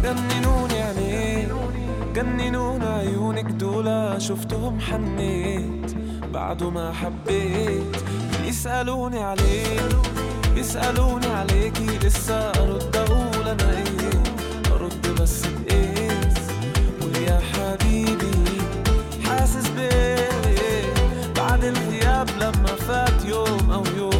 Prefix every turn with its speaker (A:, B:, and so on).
A: جننوني عينيك جننوني عيونك دولا شفتهم حنيت بعده ما حبيت يسألوني عليك يسألوني عليكي لسه أرد أقول أنا إيه أرد بس بإيه قول يا حبيبي حاسس بإيه بعد الغياب لما فات يوم أو يوم